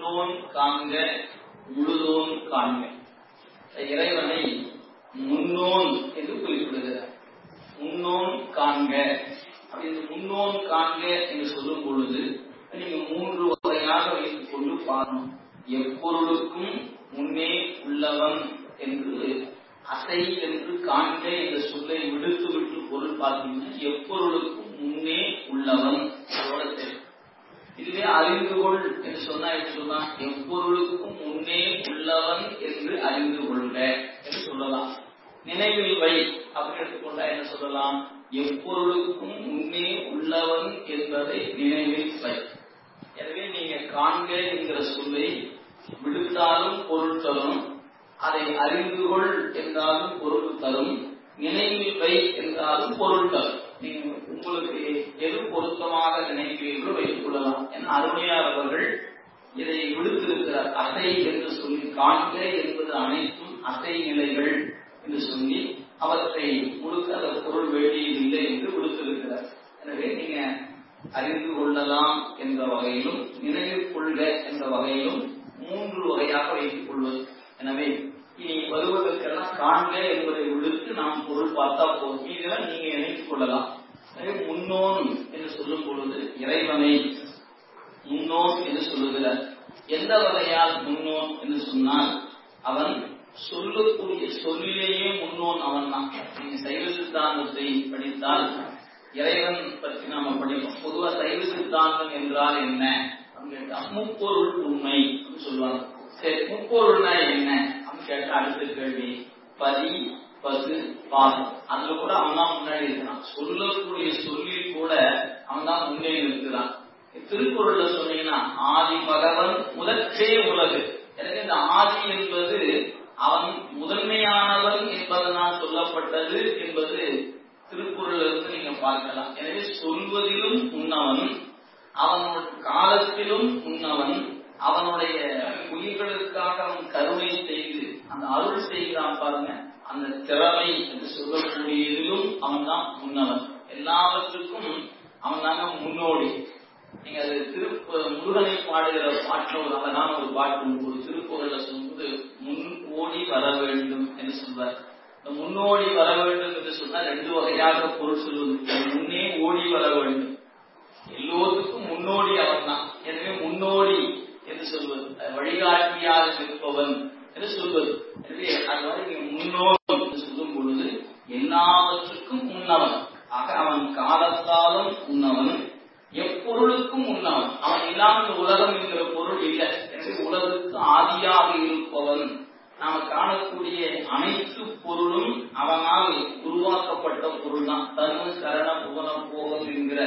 முன்னோன் காண்க முழுதோன் காண்க இறைவனை முன்னோன் என்று குறிப்பிடுகிறார் முன்னோன் காண்க அப்படி முன்னோன் காண்க என்று சொல்லும் பொழுது நீங்க மூன்று வகையாக வைத்துக் கொண்டு பாருங்கள் எப்பொருளுக்கும் முன்னே உள்ளவன் என்று அசை என்று காண்க என்ற சொல்லை விடுத்து விட்டு பொருள் பார்த்தீங்கன்னா எப்பொருளுக்கும் முன்னே உள்ளவன் அதோட தெரியும் இதுவே அறிந்து கொள் என்று சொன்னா எப்படி சொன்னா எப்பொருளுக்கும் முன்னே உள்ளவன் என்று அறிந்து கொள்க என்று சொல்லலாம் நினைவில் வை அப்படின்னு எடுத்துக்கொண்டா என்ன சொல்லலாம் எப்பொருளுக்கும் முன்னே உள்ளவன் என்பதை நினைவில் வை எனவே நீங்க காண்க என்கிற சொல்லை விடுத்தாலும் பொருள் தரும் அதை அறிந்து கொள் என்றாலும் பொருள் தரும் நினைவில் வை என்றாலும் பொருள் தரும் நீங்க உங்களுக்கு எது பொருத்தமாக நினைக்கிறீர்களோ வைத்துக் கொள்ளலாம் என அருமையார் அவர்கள் இதை விடுத்திருக்கிறார் அசை என்று சொல்லி காண்க என்பது அனைத்தும் அசை நிலைகள் என்று சொல்லி அவற்றை முழுக்க அந்த பொருள் வேண்டியதில்லை என்று விடுத்திருக்கிறார் எனவே நீங்க அறிந்து கொள்ளலாம் என்ற வகையிலும் நினைவில் கொள்க என்ற வகையிலும் மூன்று வகையாக வைத்துக் கொள்வது எனவே இனி வருவதற்கெல்லாம் காண்க என்பதை விடுத்து நாம் பொருள் பார்த்தா போதும் இதெல்லாம் நீங்க இணைத்துக் கொள்ளலாம் எனவே முன்னோன் என்று சொல்லும் பொழுது இறைவனை முன்னோன் என்று சொல்லுகிறார் எந்த வகையால் முன்னோன் என்று சொன்னால் அவன் சொல்லக்கூடிய சொல்லிலேயே முன்னோன் அவன் தான் நீங்க சைவ சித்தாந்தத்தை படித்தால் இறைவன் பற்றி நாம படிப்போம் பொதுவா சைவ சித்தாந்தம் என்றால் என்ன கேட்டா முப்பொருள் உண்மை சொல்லுவாங்க சரி முப்பொருள்னா என்ன அப்படின்னு கேட்டா அடுத்த கேள்வி பதி பசு பாசம் அதுல கூட அவன் தான் முன்னாடி இருக்கிறான் சொல்லக்கூடிய சொல்லில் கூட அவன் தான் முன்னே இருக்கிறான் திருக்குறள்ல சொன்னீங்கன்னா ஆதி பகவன் முதற்றே உலகு எனக்கு இந்த ஆதி என்பது அவன் முதன்மையானவன் என்பதனால் சொல்லப்பட்டது என்பது திருக்குறள் இருந்து நீங்க பார்க்கலாம் எனவே சொல்வதிலும் உன்னவன் அவனோட காலத்திலும் உன்னவன் அவனுடைய உயிர்களுக்காக அவன் கருணை செய்து அந்த அருள் செய்கிறான் பாருங்க அந்த திறமை என்று சொல்லக்கூடியதிலும் அவன் தான் முன்னவன் எல்லாவற்றுக்கும் அவன் தாங்க முன்னோடி நீங்க அது திரு முருகனை பாடுகிற பாட்டில் ஒரு அழகான ஒரு பாட்டு ஒரு திருக்குறள்ல சொல்லும்போது முன் ஓடி வர வேண்டும் என்று சொல்வார் இந்த முன்னோடி வர வேண்டும் என்று சொன்னா ரெண்டு வகையாக பொருள் சொல்வது முன்னே ஓடி வர வேண்டும் எல்லோருக்கும் முன்னோடி அவன் தான் எனவே முன்னோடி என்று சொல்வது வழிகாட்டியாக இருப்பவன் என்று சொல்வது எனவே அது மாதிரி முன்னோடி என்று சொல்லும் பொழுது எல்லாவற்றுக்கும் முன்னவன் ஆக அவன் காலத்தாலும் உன்னவன் எப்பொருளுக்கும் உன்னவன் அவன் இல்லாமல் இந்த உலகம் என்கிற பொருள் இல்லை எனவே உலகுக்கு ஆதியாக இருப்பவன் நாம காணக்கூடிய அனைத்து பொருளும் அவனால் உருவாக்கப்பட்ட பொருள் தான் தனு கரண புவன போகம் என்கிற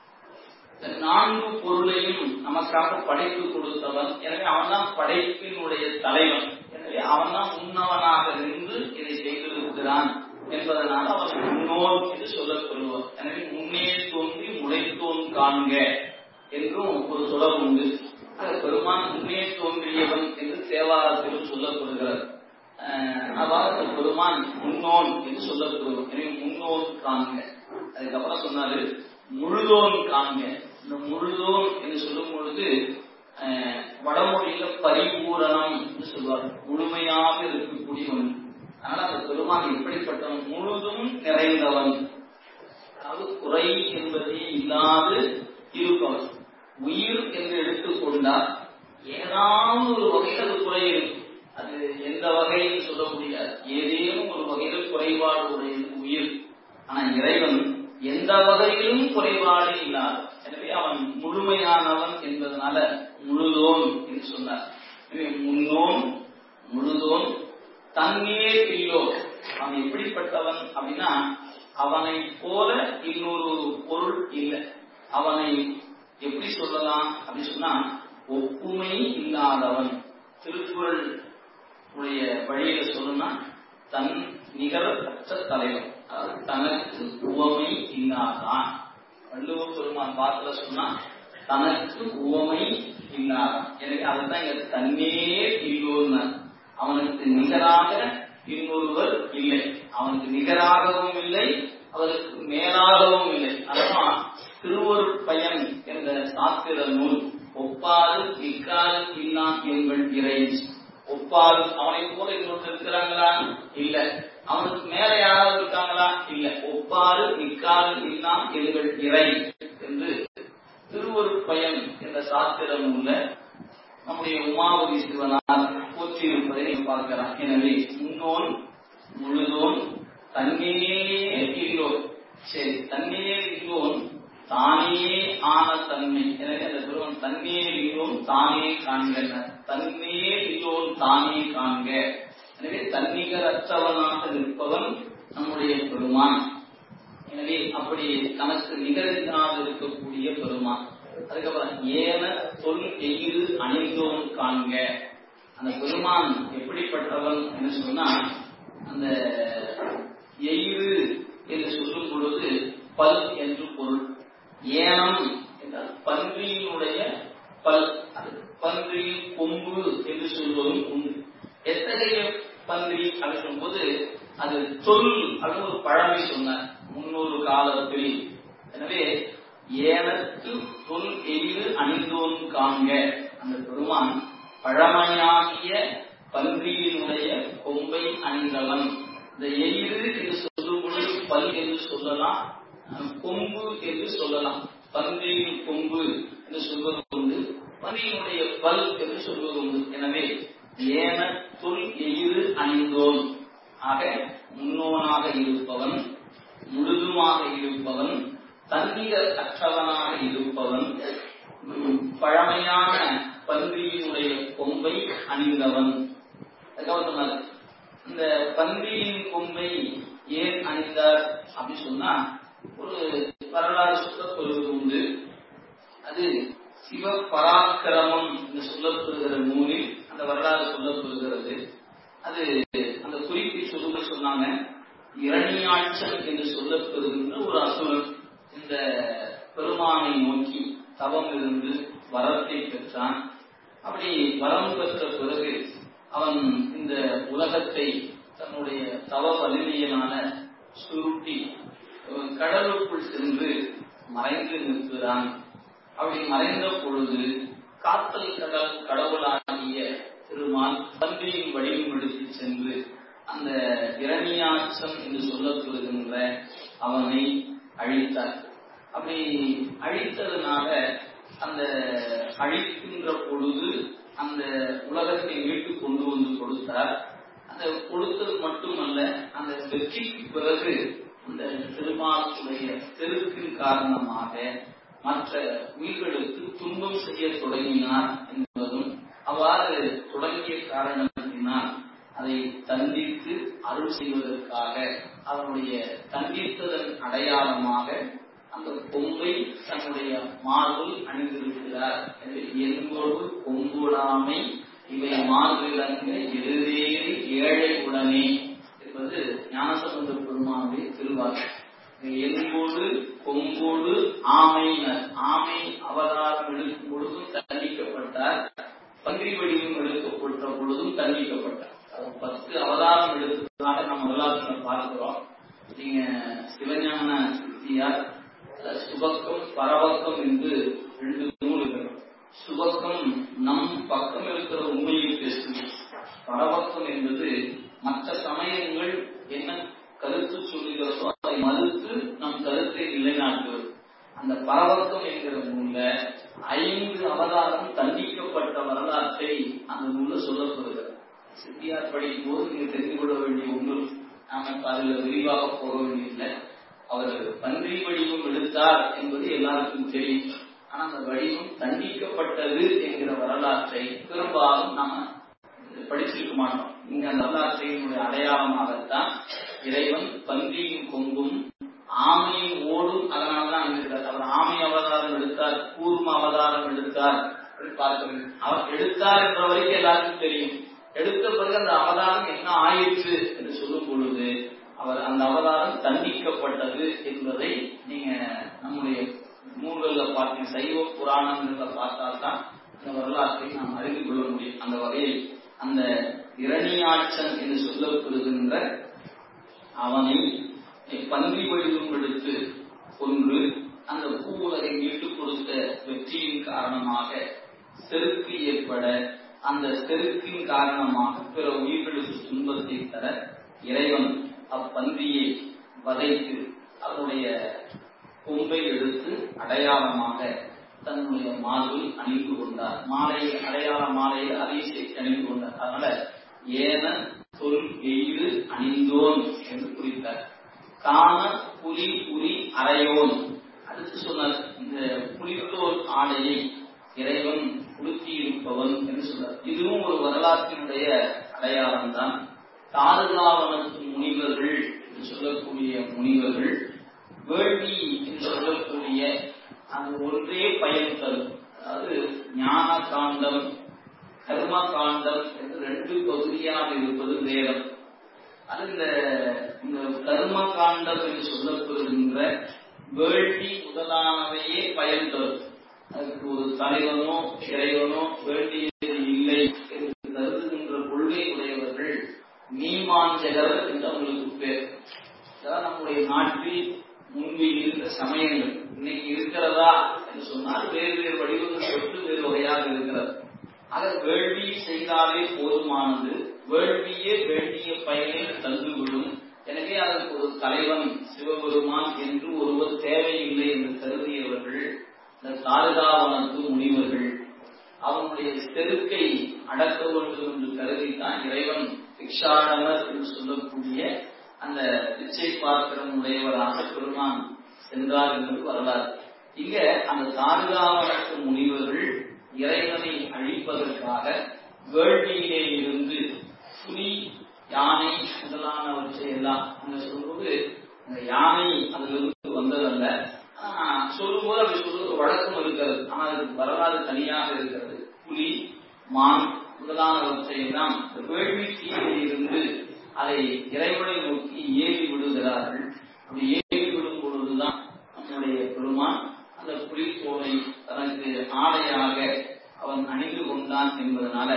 நான்கு பொருளையும் நமக்காக படைப்பு கொடுத்தவன் எனவே அவன் தான் படைப்பினுடைய தலைவன் எனவே அவன் தான் முன்னவனாக நின்று இதை செய்திருக்கிறான் என்பதனால் அவன் முன்னோர் என்று சொல்லப்படுவார் எனவே முன்னே தோன்றி முளைத்தோன் காண்க என்றும் ஒரு தொடர் உண்டு பெருமான் முன்னே தோன்றியவன் என்று தேவாரத்திலும் சொல்லப்படுகிறார் அவ்வாறு பெருமான் முன்னோன் என்று சொல்லப்படுவோம் எனவே முன்னோன் காண்க அதுக்கப்புறம் சொன்னாரு முழுதோன் காண்க இந்த முழுதோன் என்று சொல்லும் பொழுது வடமொழியில பரிபூரணம் என்று சொல்வார் முழுமையாக இருக்கக்கூடியவன் அதனால அந்த பெருமான் எப்படிப்பட்டவன் முழுதும் நிறைந்தவன் அதாவது குறை என்பதே இல்லாது இருப்பவன் உயிர் என்று எடுத்துக்கொண்டால் ஏதாவது ஒரு வகையில் அது குறை இருக்கும் அது எந்த வகையில் சொல்ல முடியாது ஏதேனும் ஒரு வகையில் குறைபாடு உடையது உயிர் ஆனா இறைவன் எந்த வகையிலும் குறைபாடு இல்லாத எனவே அவன் முழுமையானவன் என்பதனால முழுதோன் என்று சொன்னார் எனவே முன்னோன் முழுதோன் தன்னே இல்லோ அவன் எப்படிப்பட்டவன் அப்படின்னா அவனை போல இன்னொரு பொருள் இல்லை அவனை எப்படி சொல்லலாம் அப்படின்னு சொன்னா ஒப்புமை இல்லாதவன் திருக்குறள் உடைய வழியில சொல்லணும்னா தன் நிகரற்ற தலைவன் அதாவது தனக்கு உவமை இல்லாதான் வள்ளுவர் பெருமான் பாத்துல சொன்னா தனக்கு உவமை இல்லாதான் எனவே அதுதான் இங்க தன்னே இல்லோன்னு அவனுக்கு நிகராக இன்னொருவர் இல்லை அவனுக்கு நிகராகவும் இல்லை அவருக்கு மேலாகவும் இல்லை அதனால் திருவருட் பயன் என்ற சாஸ்திர நூல் ஒப்பாது இக்காது இல்லா எல்லாம் எங்கள் இறை ஒப்பால் அவனை போல இன்னொருத்தர் இருக்கிறாங்களா இல்ல அவனுக்கு மேல யாராவது இருக்காங்களா இல்ல ஒப்பாறு நிக்காது எல்லாம் எங்கள் இறை என்று திருவருட்பயன் என்ற சாத்திரம் உள்ள நம்முடைய உமாபதி சிவனார் போற்றியிருப்பதை நீங்கள் பார்க்கலாம் எனவே முன்னோன் முழுதோன் தன்னே இல்லோன் சரி தன்னே இல்லோன் தானே ஆன தன்மை எனவே அந்த திருவன் தன்னே இல்லோன் தானே காண்க தன்னே இல்லோன் தானே காண்க எனவே தன்னிகரற்றவனாக நிற்பவன் நம்முடைய பெருமான் எனவே அப்படி தனக்கு நிகரில்லாத இருக்கக்கூடிய பெருமான் அதுக்கப்புறம் ஏன சொல் எயிறு அணிந்தோன் காண்க அந்த பெருமான் எப்படிப்பட்டவன் என்று சொன்னா அந்த எயிறு என்று சொல்லும் பொழுது பல் என்று பொருள் ஏனம் என்றால் பன்றியினுடைய பல் அது பன்றியின் கொம்பு என்று சொல்வதும் உண்டு எத்தகைய பன்றி அப்படின்னு சொல்லும்போது அது சொல் அப்படின்னு ஒரு பழமை சொன்னார் முன்னூறு காலத்தில் எனவே ஏனத்து சொல் எயிறு அணிந்தோன் காண்க அந்த பெருமான் பழமையாகிய பன்றியினுடைய கொம்பை அணிந்தவன் இந்த எயிறு என்று சொல்லும் பொழுது பல் என்று சொல்லலாம் கொம்பு என்று சொல்லலாம் பன்றியின் கொம்பு என்று சொல்வது உண்டு பன்றியினுடைய பல் என்று சொல்வது உண்டு எனவே ஏன சொல் எயிறு அணிந்தோன் ஆக முன்னோனாக இருப்பவன் முழுதுமாக இருப்பவன் தண்ணீர் அற்றவனாக இருப்பவன் பழமையான பன்றியினுடைய கொம்பை அணிந்தவன் சொன்னார் இந்த பன்றியின் கொம்பை ஏன் அணிந்தார் அப்படின்னு சொன்னா ஒரு வரலாறு சொல்லப்படுவது உண்டு அது சிவ பராக்கிரமம் என்று சொல்லப்படுகிற நூலில் அந்த வரலாறு சொல்லப்படுகிறது அது அந்த குறிப்பை சொல்லுங்க சொன்னாங்க இரணியாட்சன் என்று சொல்லப்படுகின்ற ஒரு அசுரன் இந்த பெருமானை நோக்கி தவம் இருந்து வரத்தை பெற்றான் அப்படி வரம் பெற்ற பிறகு அவன் இந்த உலகத்தை தன்னுடைய தவ வலிமையினால சுருட்டி கடலுக்குள் சென்று மறைந்து நிற்கிறான் அப்படி மறைந்த பொழுது காத்தல் கடல் கடவுளாகிய திருமால் பன்றியின் வடிவம் எடுத்து சென்று அந்த இரணியாட்சம் என்று சொல்லப்படுகின்ற அவனை அழித்தார் அப்படி அழித்ததுனால அந்த அழிக்கின்ற பொழுது அந்த உலகத்தை மீட்டு கொண்டு வந்து கொடுத்தார் அந்த கொடுத்தது மட்டுமல்ல அந்த வெற்றிக்கு பிறகு அந்த திருமாலுடைய செருக்கின் காரணமாக மற்ற உயிர்களுக்கு துன்பம் செய்ய தொடங்கினார் என்பதும் அவ்வாறு தொடங்கிய காரணத்தினால் அதை தண்டித்து அருள் செய்வதற்காக அவனுடைய தண்டித்ததன் அடையாளமாக அந்த கொம்பை தன்னுடைய மார்பில் அணிந்திருக்கிறார் என்போடு கொம்புடாமை இவை மார்பிலங்க எழுதேறி ஏழை உடனே என்பது ஞானசம்பந்த பெருமானுடைய திருவாக்கு எலும்போடு கொம்போடு ஆமையினர் ஆமை அவதாரம் எடுக்கும் பொழுதும் தண்டிக்கப்பட்டார் பன்றி வடிவம் எடுக்கப்பட்ட பொழுதும் தண்டிக்கப்பட்டார் பத்து அவதாரம் எடுத்ததாக நம்ம வரலாற்றை பார்க்கிறோம் நீங்க சிவஞான சித்தியார் சுபக்கம் பரபக்கம் என்று ரெண்டு நூல்கள் சுபக்கம் நம் பக்கம் இருக்கிற உண்மையை பேசும் பரபக்கம் என்பது மற்ற சமயங்கள் என்ன கருத்து சொல்லுகிறதோ அதை மறுத்து நம் கருத்தை நிலைநாட்டுவது அந்த பரவக்கம் என்கிற நூல்ல ஐந்து அவதாரம் தண்டிக்கப்பட்ட வரலாற்றை அந்த நூல்ல சொல்லப்படுகிறது சித்தியார் படிக்கும் போது நீங்க தெரிந்து கொள்ள வேண்டிய ஒன்று நாம அதுல விரிவாக போக வேண்டியதில்லை அவர் பன்றி வடிவம் எடுத்தார் என்பது எல்லாருக்கும் தெரியும் ஆனா அந்த வடிவம் தண்டிக்கப்பட்டது என்கிற வரலாற்றை பெரும்பாலும் நாம படிச்சிருக்க மாட்டோம் இங்க அந்த வரலாற்றையினுடைய அடையாளமாகத்தான் இறைவன் பன்றியின் கொம்பும் ஆமையின் ஓடும் அதனால்தான் அங்கிருக்கார் அவர் ஆமை அவதாரம் எடுத்தார் கூர்ம அவதாரம் எடுத்தார் பார்க்க வேண்டும் அவர் எடுத்தார் என்ற வரைக்கும் எல்லாருக்கும் தெரியும் எடுத்த பிறகு அந்த அவதாரம் என்ன ஆயிற்று என்று சொல்லும் பொழுது அவர் அந்த அவதாரம் தண்டிக்கப்பட்டது என்பதை நீங்க நம்முடைய நூல்கள்ல பார்த்தீங்க சைவ புராணங்கள்ல பார்த்தால்தான் இந்த வரலாற்றை நாம் அறிந்து கொள்ள முடியும் அந்த வகையில் அந்த இரணியாட்சன் என்று சொல்லப்படுகின்ற அவனை பன்றி வடிவம் எடுத்து கொன்று அந்த பூவுலகை மீட்டுக் கொடுத்த வெற்றியின் காரணமாக செருக்கு ஏற்பட அந்த செருக்கின் காரணமாக பிற உயிர்களுக்கு துன்பத்தை தர இறைவன் அப்பன்றியை வதைத்து அதனுடைய கொம்பை எடுத்து அடையாளமாக தன்னுடைய மார்பில் அணிந்து கொண்டார் மாலையில் அடையாள மாலையில் அதிசை அணிந்து கொண்டார் அதனால ஏன சொல் எய்து அணிந்தோன் என்று குறித்தார் காண புலி புலி அறையோன் அடுத்து சொன்னார் இந்த புலித்தோல் ஆடையை இறைவன் உடுத்தி இருப்பவன் என்று சொன்னார் இதுவும் ஒரு வரலாற்றினுடைய அடையாளம் தான் தாருகாவனத்து முனிவர்கள் என்று சொல்லக்கூடிய முனிவர்கள் வேள்வி என்று சொல்லக்கூடிய அது ஒன்றே பயன் தரும் அதாவது ஞான காண்டம் கர்ம காண்டம் என்று ரெண்டு பகுதியாக இருப்பது வேதம் அது இந்த இந்த கர்ம காண்டம் என்று சொல்லப்படுகின்ற வேள்வி முதலானவையே பயன் தரும் அதுக்கு ஒரு தலைவனோ இறைவனோ வேண்டியது இல்லை என்று கருதுகின்ற கொள்கை உடையவர்கள் மீமாஞ்சகர் என்று அவங்களுக்கு பேர் அதாவது நம்முடைய நாட்டில் முன்பு இருந்த சமயங்கள் இன்னைக்கு இருக்கிறதா என்று சொன்னால் வேறு வேறு வடிவங்கள் தொட்டு வேறு வகையாக இருக்கிறது ஆக வேள்வி செய்தாலே போதுமானது வேள்வியே வேண்டிய பயனை தந்துவிடும் எனவே அதற்கு ஒரு தலைவன் சிவபெருமான் என்று ஒருவர் தேவையில்லை என்று கருதியவர்கள் இந்த தாரகாவனத்து முனிவர்கள் அவனுடைய செருக்கை அடக்க வேண்டும் என்று கருதித்தான் இறைவன் பிக்ஷாடனர் என்று சொல்லக்கூடிய அந்த பிச்சை பாத்திரம் உடையவராக பெருமான் சென்றார் என்பது வரலாறு இங்க அந்த தாரகாவனத்து முனிவர்கள் இறைவனை அழிப்பதற்காக வேள்வியிலே இருந்து புலி யானை முதலானவற்றை எல்லாம் அங்க சொல்லும்போது அந்த யானை அதிலிருந்து வந்ததல்ல சொல்லும்போது அப்படி சொல்றது வழக்கம் இருக்கிறது ஆனால் அதுக்கு வரலாறு தனியாக இருக்கிறது புலி மான் முதலானவற்றை எல்லாம் வேள்வி தீயில் இருந்து அதை இறைவனை நோக்கி ஏவி விடுகிறார்கள் அப்படி ஏவி விடும் பொழுதுதான் நம்முடைய பெருமான் அந்த புலித்தோலை தனக்கு ஆடையாக அவன் அணிந்து கொண்டான் என்பதனால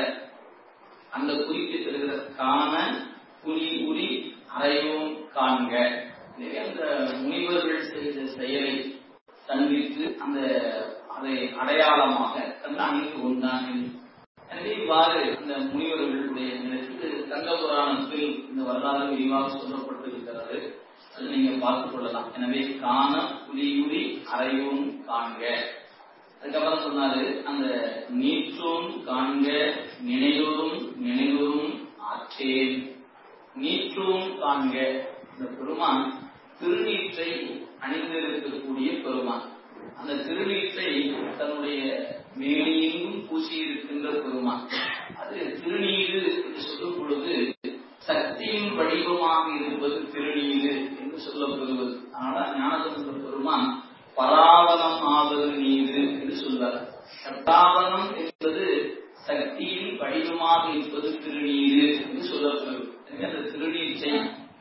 அந்த குறிப்பு தருகிற காண புலி உரி அறையோம் காண்க அந்த முனிவர்கள் செய்த செயலை தண்டித்து அந்த அதை அடையாளமாக தன் அணிந்து கொண்டான் எனவே இவ்வாறு அந்த முனிவர்களுடைய நிலைக்கு தங்க புராணத்தில் இந்த வரலாறு விரிவாக சொல்லப்பட்டிருக்கிறது அது நீங்க பார்த்துக் கொள்ளலாம் எனவே காண புலியுரி அறையோம் காண்க அதுக்கப்புறம் சொன்னாரு அந்த நீற்றோம் காண்க நினைவரும் நினைவரும் ஆற்றேன் நீற்றோம் காண்க இந்த பெருமான் திருநீற்றை அணிந்திருக்கக்கூடிய பெருமான் அந்த திருநீற்றை தன்னுடைய மேனியெங்கும் பூசி இருக்கின்ற பெருமான் அது திருநீரு என்று சொல்லும் பொழுது சக்தியின் வடிவமாக இருப்பது திருநீரு என்று சொல்லப்படுவது அதனால ஞானசமுத்திர பெருமான் பராவனம் ஆவது நீரு என்று சொல்வார் சட்டாவனம் என்பது சக்தியின் வடிவமாக இருப்பது திருநீரு என்று சொல்லப்படுவது எனவே அந்த திருநீற்றை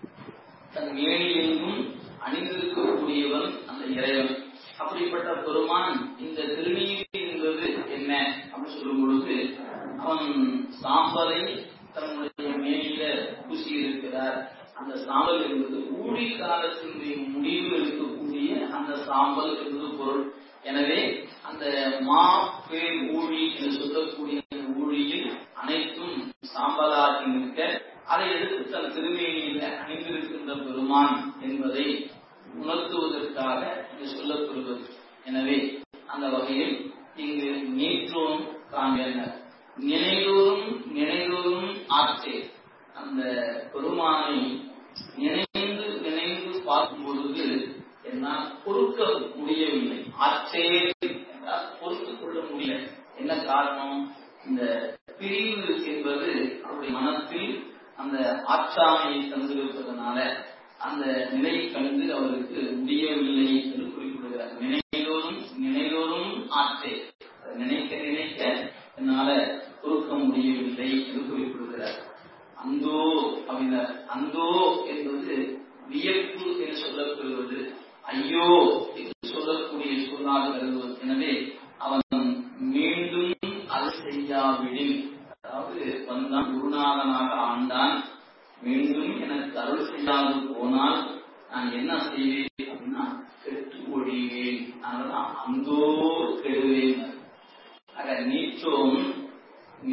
தன் ஏழியெங்கும் அணிந்திருக்கக்கூடியவன் அந்த இறைவன் அப்படிப்பட்ட பெருமான் இந்த திருநீர் என்பது என்ன அப்படின்னு சொல்லும் பொழுது அவன் சாம்பலை தன்னுடைய மேலில பூசி இருக்கிறார் அந்த சாம்பல் என்பது ஊழி காலத்தினுடைய முடிவில் இருக்கக்கூடிய அந்த சாம்பல் என்பது பொருள் எனவே அந்த மா பேர் ஊழி என்று சொல்லக்கூடிய ஊழியில் அனைத்தும் சாம்பலாகி நிற்க அதை எடுத்து தன் திருமேனியில அணிந்திருக்கின்ற பெருமான் என்பதை உணர்த்துவதற்காக இது சொல்லப்படுவது எனவே அந்த வகையில் இங்கு நீற்றோம் காண்க நினைதோறும் நினைதோறும் ஆற்றே அந்த பெருமானை நினைந்து நினைந்து பார்க்கும் பொழுது என்னால் பொறுக்க முடியவில்லை ஆற்றே என்றால் பொறுத்துக் கொள்ள முடியல என்ன காரணம் இந்த பிரிவு என்பது அவருடைய மனத்தில் அந்த ஆற்றாமையை தந்திருப்பதனால அந்த நிலையை கண்டு அவருக்கு முடியவில்லை என்று குறிப்பிடுகிறார் நினைதோறும் நினைதோறும் ஆற்றே நினைக்க நினைக்க என்னால பொறுக்க முடியவில்லை என்று குறிப்பிடுகிறார் அந்தோ அப்படின்னார் அந்தோ என்பது வியப்பு என்று சொல்லப்படுவது ஐயோ என்று சொல்லக்கூடிய சொல்லாக கருதுவது எனவே அவன் மீண்டும் அது செய்யாவிடில் அதாவது வந்தான் குருநாதனாக ஆண்டான் மீண்டும் எனக்கு அருள் செய்யாது போனால் நான் என்ன செய்வேன் அப்படின்னா கெட்டு ஒழிவேன் அதனால அந்தோ கெடுவேன் ஆக நீச்சோம் நினைதோ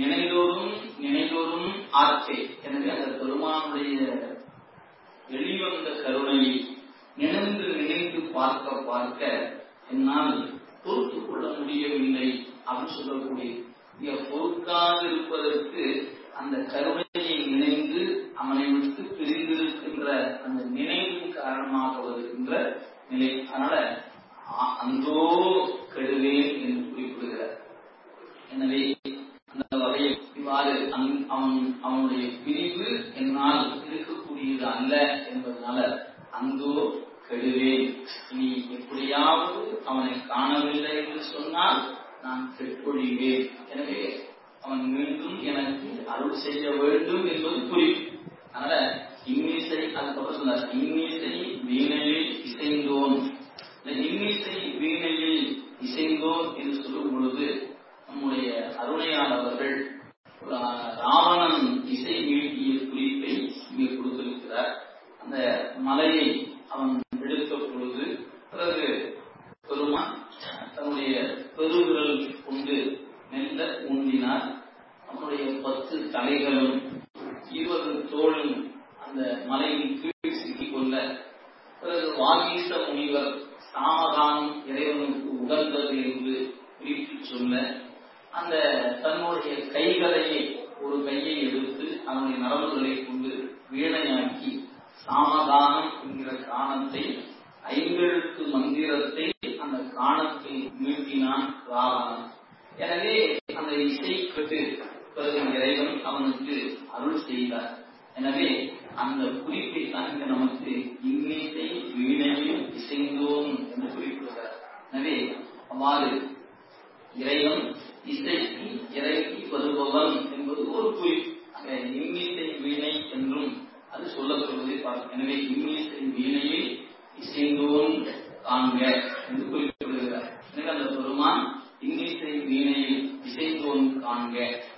எளிதோறும் நினைதோறும் ஆற்றே எனவே அந்த பெருமானுடைய வெளிவந்த கருணையை நினைந்து நினைந்து பார்க்க பார்க்க என்னால் பொறுத்து கொள்ள முடியவில்லை அப்படின்னு சொல்லக்கூடிய இங்க பொறுக்காதிருப்பதற்கு அந்த கருணையை நினைந்து அவனை விட்டு பிரிந்திருக்கின்ற அந்த நினைவின் காரணமாக வருகின்ற நிலை அதனால அந்தோ கெடுவேன் என்று குறிப்பிடுகிறார் எனவே அந்த வகையில் இவ்வாறு அவன் அவனுடைய பிரிவு என்னால் இருக்கக்கூடியது அல்ல என்பதனால அந்தோ கெடுவேன் நீ எப்படியாவது அவனை காணவில்லை என்று சொன்னால் நான் கெட்டொழிவேன் எனவே அவன் மீண்டும் எனக்கு அருள் செய்ய வேண்டும் என்பது புரியும் அதனால இன்னிசை அதுக்கப்புறம் சொன்னார் இன்னிசை வீணையில் இசைந்தோன் இந்த இன்னிசை வீணையில் இசைந்தோன் என்று சொல்லும் பொழுது நம்முடைய அருணையாளவர்கள் ராவணன் இசை மீட்டிய குறிப்பை இங்கே கொடுத்திருக்கிறார் அந்த மலையை அவன் எடுத்த பொழுது பிறகு பெருமான் தன்னுடைய பெருவிரல் கொண்டு மெல்ல ஊன்றினார் அவனுடைய பத்து தலைகளும் இருபது தோளும் அந்த மலையின் கீழ் சிக்கிக் கொள்ள பிறகு வாகீச முனிவர் சாமகானம் இறைவனுக்கு உகந்தது என்று குறித்து சொல்ல அந்த தன்னுடைய கைகளையே ஒரு கையை எடுத்து அதனுடைய நரம்புகளை கொண்டு வீணையாக்கி சாமகானம் என்கிற காணத்தை ஐந்தெழுத்து மந்திரத்தை அந்த காணத்தில் மீட்டினான் ராவணன் எனவே அந்த இசை கட்டு பிறகு இறைவன் அவனுக்கு அருள் செய்தார் எனவே அந்த குறிப்பை தான் இங்க நமக்கு இன்னிசை வீணையில் இசைந்தோம் என்று குறிப்பிடுகிறார் எனவே அவ்வாறு இறைவன் இசைக்கு இறக்கி வருபவன் என்பது ஒரு குறிப்பு இன்னிசை வீணை என்றும் அது சொல்லப்படுவதை பார்க்கும் எனவே இன்னிசை வீணையில் இசைந்தோன் காண்க என்று குறிப்பிடுகிறார் எனவே அந்த பெருமான் இன்னிசை வீணையில் இசைந்தோன் காண்க